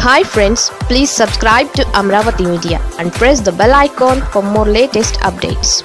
hi friends please subscribe to Amaravati media and press the bell icon for more latest updates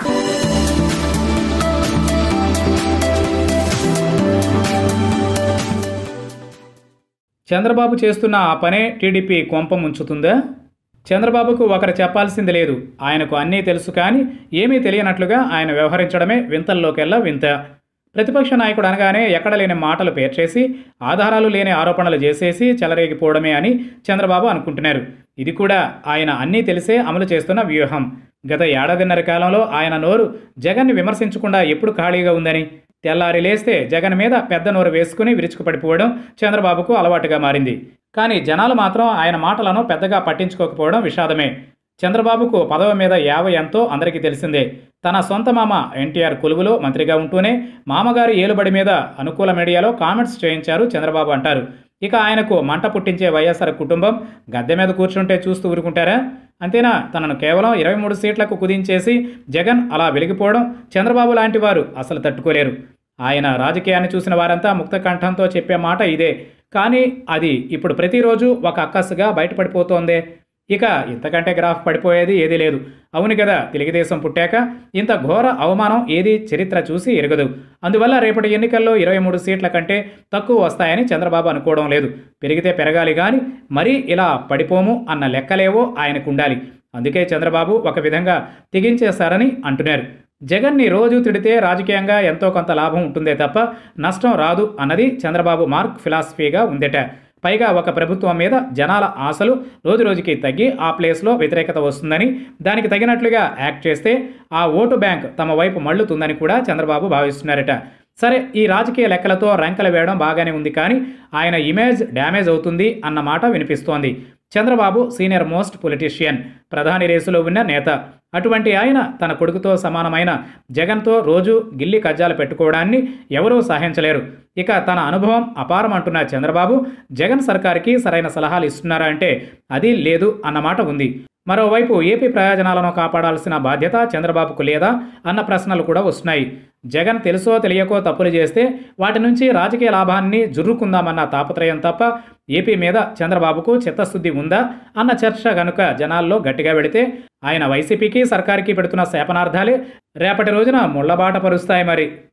Chandrababu చేస్తున్న ఆ పనే TDP కొంప ముంచుతుందా చంద్రబాబుకు ఒకరు చెప్పాల్సింది లేదు ఆయనకు అన్నీ తెలుసు కానీ ఏమీ తెలియనట్లుగా ఆయన వ్యవహరించడమే వింతల్లోకెల్లా వింత ప్రతిపక్ష నాయకుడు అనగానే ఎక్కడ లేని మాటలు పేర్చేసి ఆధారాలు లేని ఆరోపణలు చేసేసి చెలరేగిపోవడమే అని చంద్రబాబు అనుకుంటున్నారు ఇది కూడా ఆయన అన్నీ తెలిసే అమలు చేస్తున్న వ్యూహం గత ఏడాదిన్నర కాలంలో ఆయన నోరు జగన్ని విమర్శించకుండా ఎప్పుడు ఖాళీగా ఉందని తెల్లారి లేస్తే జగన్ మీద పెద్ద నోరు వేసుకుని విరుచుకుపడిపోవడం చంద్రబాబుకు అలవాటుగా మారింది కానీ జనాలు మాత్రం ఆయన మాటలను పెద్దగా పట్టించుకోకపోవడం విషాదమే చంద్రబాబుకు పదవి మీద యావ ఎంతో అందరికీ తెలిసిందే తన సొంత మామ ఎన్టీఆర్ కొలువులో మంత్రిగా ఉంటూనే మామగారి ఏలుబడి మీద అనుకూల మీడియాలో కామెంట్స్ చేయించారు చంద్రబాబు అంటారు ఇక ఆయనకు మంట పుట్టించే వైఎస్ఆర్ కుటుంబం గద్దె మీద కూర్చుంటే చూస్తూ ఊరుకుంటారా అంతేనా తనను కేవలం ఇరవై మూడు సీట్లకు కుదించేసి జగన్ అలా వెలిగిపోవడం చంద్రబాబు లాంటి వారు అసలు తట్టుకోలేరు ఆయన రాజకీయాన్ని చూసిన వారంతా ముక్త కంఠంతో చెప్పే మాట ఇదే కానీ అది ఇప్పుడు ప్రతిరోజు ఒక అక్కసుగా బయటపడిపోతోందే ఇక ఇంతకంటే గ్రాఫ్ పడిపోయేది ఏదీ లేదు అవును కదా తెలుగుదేశం పుట్టాక ఇంత ఘోర అవమానం ఏది చరిత్ర చూసి ఎరగదు అందువల్ల రేపటి ఎన్నికల్లో ఇరవై మూడు సీట్ల కంటే తక్కువ వస్తాయని చంద్రబాబు అనుకోవడం లేదు పెరిగితే పెరగాలి కానీ మరీ ఇలా పడిపోము అన్న లెక్కలేవో ఆయనకు ఉండాలి అందుకే చంద్రబాబు ఒక విధంగా తెగించేశారని అంటున్నారు జగన్ని రోజు తిడితే రాజకీయంగా ఎంతో కొంత లాభం ఉంటుందే తప్ప నష్టం రాదు అన్నది చంద్రబాబు మార్క్ ఫిలాసఫీగా ఉందట పైగా ఒక ప్రభుత్వం మీద జనాల ఆశలు రోజురోజుకి తగ్గి ఆ ప్లేస్లో వ్యతిరేకత వస్తుందని దానికి తగినట్లుగా యాక్ట్ చేస్తే ఆ ఓటు బ్యాంక్ తమ వైపు మళ్ళుతుందని కూడా చంద్రబాబు భావిస్తున్నారట సరే ఈ రాజకీయ లెక్కలతో రంకెలు వేయడం బాగానే ఉంది కానీ ఆయన ఇమేజ్ డ్యామేజ్ అవుతుంది అన్న మాట వినిపిస్తోంది చంద్రబాబు సీనియర్ మోస్ట్ పొలిటీషియన్ ప్రధాని రేసులో ఉన్న నేత అటువంటి ఆయన తన కొడుకుతో సమానమైన జగన్తో రోజు గిల్లి కజ్జాలు పెట్టుకోవడాన్ని ఎవరూ సహించలేరు ఇక తన అనుభవం అపారం అంటున్న చంద్రబాబు జగన్ సర్కార్కి సరైన సలహాలు ఇస్తున్నారా అంటే అది లేదు అన్నమాట ఉంది మరోవైపు ఏపీ ప్రయోజనాలను కాపాడాల్సిన బాధ్యత చంద్రబాబుకు లేదా అన్న ప్రశ్నలు కూడా వస్తున్నాయి జగన్ తెలుసో తెలియకో తప్పులు చేస్తే వాటి నుంచి రాజకీయ లాభాన్ని జుర్రుకుందామన్న తాపత్రయం తప్ప ఏపీ మీద చంద్రబాబుకు చిత్తశుద్ధి ఉందా అన్న చర్చ గనుక జనాల్లో గట్టిగా పెడితే ఆయన వైసీపీకి సర్కార్కి పెడుతున్న శాపనార్థాలే రేపటి రోజున ముళ్లబాట పరుస్తాయి మరి